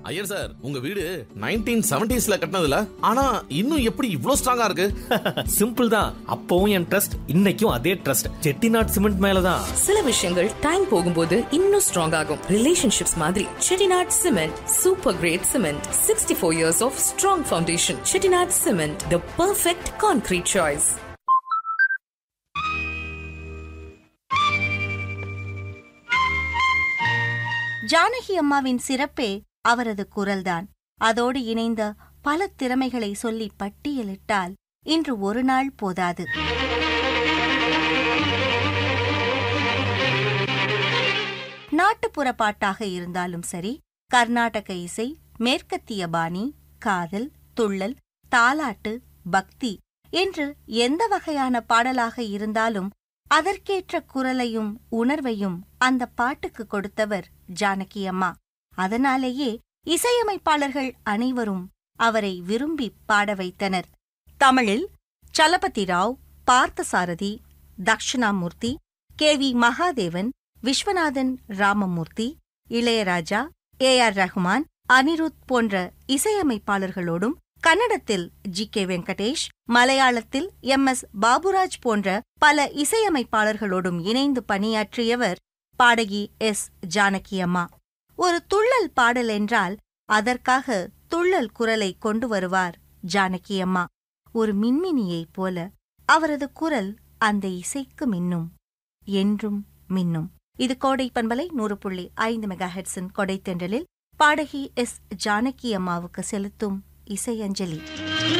Iyer sir உங்க வீடு nineteen செவன்டிஸ்ல கட்டினதுல ஆனா இன்னும் எப்படி இவ்ளோ ஸ்ட்ராங்கா இருக்கு சிம்பிள் தான் அப்பவும் என் ட்ரஸ்ட் இன்னைக்கும் அதே ட்ரஸ்ட் செட்டிநாட் சிமெண்ட் மேலதான் சில விஷயங்கள் டைம் போகும்போது இன்னும் ஸ்ட்ராங் ஆகும் ரிலேஷன்ஷிப்ஸ் மாதிரி Chettinad Cement super great cement sixty four years of strong foundation Chettinad Cement the perfect concrete choice Janaki அம்மாவின் சிறப்பே அவரது குரல்தான் அதோடு இணைந்த பல திறமைகளை சொல்லி பட்டியலிட்டால் இன்று ஒரு நாள் போதாது நாட்டுப்புற பாட்டாக இருந்தாலும் சரி கர்நாடக இசை மேற்கத்திய பாணி காதல் துள்ளல் தாலாட்டு பக்தி என்று எந்த வகையான பாடலாக இருந்தாலும் அதற்கேற்ற குரலையும் உணர்வையும் அந்த பாட்டுக்கு கொடுத்தவர் ஜானகி அம்மா அதனாலேயே இசையமைப்பாளர்கள் அனைவரும் அவரை விரும்பி பாட வைத்தனர் தமிழில் Chalapathi Rao Parthasarathy Dakshinamurthy K V Mahadevan Viswanathan Ramamurthy Ilaiyaraaja A R Rahman Anirudh போன்ற இசையமைப்பாளர்களோடும் கன்னடத்தில் ஜி கே வெங்கடேஷ் மலையாளத்தில் எம் எஸ் பாபுராஜ் போன்ற பல இசையமைப்பாளர்களோடும் இணைந்து பணியாற்றியவர் பாடகி எஸ் ஜானகி அம்மா ஒரு துள்ளல் பாடல் என்றால் அதற்காக துள்ளல் குரலை கொண்டு வருவார் ஜானகி அம்மா ஒரு மின்மினியைப் போல அவரது குரல் அந்த இசைக்கு மின்னும் என்றும் மின்னும் இது கோடை பண்பலை நூறு புள்ளி ஐந்து மெகா ஹெட்ஸின் கொடைத்தென்றலில் பாடகி எஸ் ஜானகி அம்மாவுக்கு செலுத்தும் இசையஞ்சலி